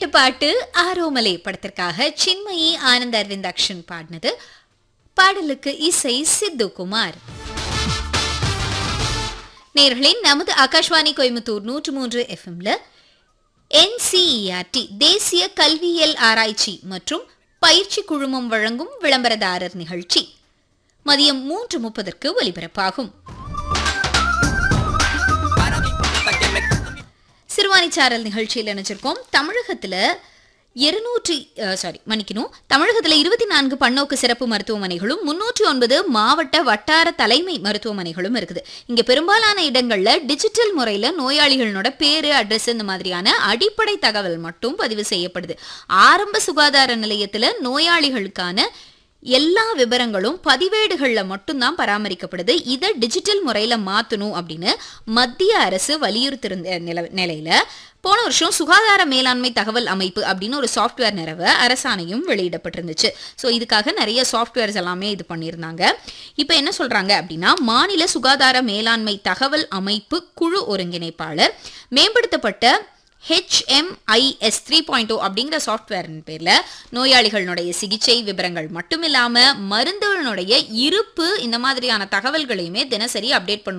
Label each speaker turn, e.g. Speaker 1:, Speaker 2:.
Speaker 1: கேட்ட பாட்டு ஆரோமலே படத்திற்காக சின்மயி ஆனந்த் அரவிந்த் அக்ஷன் பாடினது பாடலுக்கு இசை சித்து குமார் நேர்களே நமது ஆகாஷ்வாணி கோயம்புத்தூர் நூற்று மூன்று எஃப்எம்ல என்சிஇஆர்டி தேசிய கல்வியியல் ஆராய்ச்சி மற்றும் பயிற்சி குழுமம் வழங்கும் விளம்பரதாரர் நிகழ்ச்சி மதியம் மூன்று முப்பதற்கு ஒலிபரப்பாகும் சிறுவாணிச்சாரல் நிகழ்ச்சியில் நினைச்சிருக்கோம் தமிழகத்துல இருநூற்றி சாரி மன்னிக்கணும் தமிழகத்துல இருபத்தி நான்கு பன்னோக்கு சிறப்பு மருத்துவமனைகளும் முன்னூற்றி ஒன்பது மாவட்ட வட்டார தலைமை மருத்துவமனைகளும் இருக்குது இங்க பெரும்பாலான இடங்கள்ல டிஜிட்டல் முறையில நோயாளிகளோட பேரு அட்ரஸ் இந்த மாதிரியான அடிப்படை தகவல் மட்டும் பதிவு செய்யப்படுது ஆரம்ப சுகாதார நிலையத்துல நோயாளிகளுக்கான எல்லா விவரங்களும் பதிவேடுகள்ல மட்டும்தான் பராமரிக்கப்படுது இதை டிஜிட்டல் முறையில மாத்தணும் அப்படின்னு மத்திய அரசு வலியுறுத்திருந்த நில நிலையில போன வருஷம் சுகாதார மேலாண்மை தகவல் அமைப்பு அப்படின்னு ஒரு சாஃப்ட்வேர் நிறவ அரசாணையும் வெளியிடப்பட்டிருந்துச்சு ஸோ இதுக்காக நிறைய சாஃப்ட்வேர்ஸ் எல்லாமே இது பண்ணியிருந்தாங்க இப்போ என்ன சொல்றாங்க அப்படின்னா மாநில சுகாதார மேலாண்மை தகவல் அமைப்பு குழு ஒருங்கிணைப்பாளர் மேம்படுத்தப்பட்ட ஹெச்எம்ஐஎஸ் த்ரீ பாயிண்ட் ஓ அப்படிங்கிற சாஃப்ட்வேரின் பேரில் நோயாளிகளுடைய சிகிச்சை விவரங்கள் மட்டும் இல்லாமல் மருந்துகளுடைய இருப்பு இந்த மாதிரியான தகவல்களையுமே தினசரி அப்டேட் பண்ணும்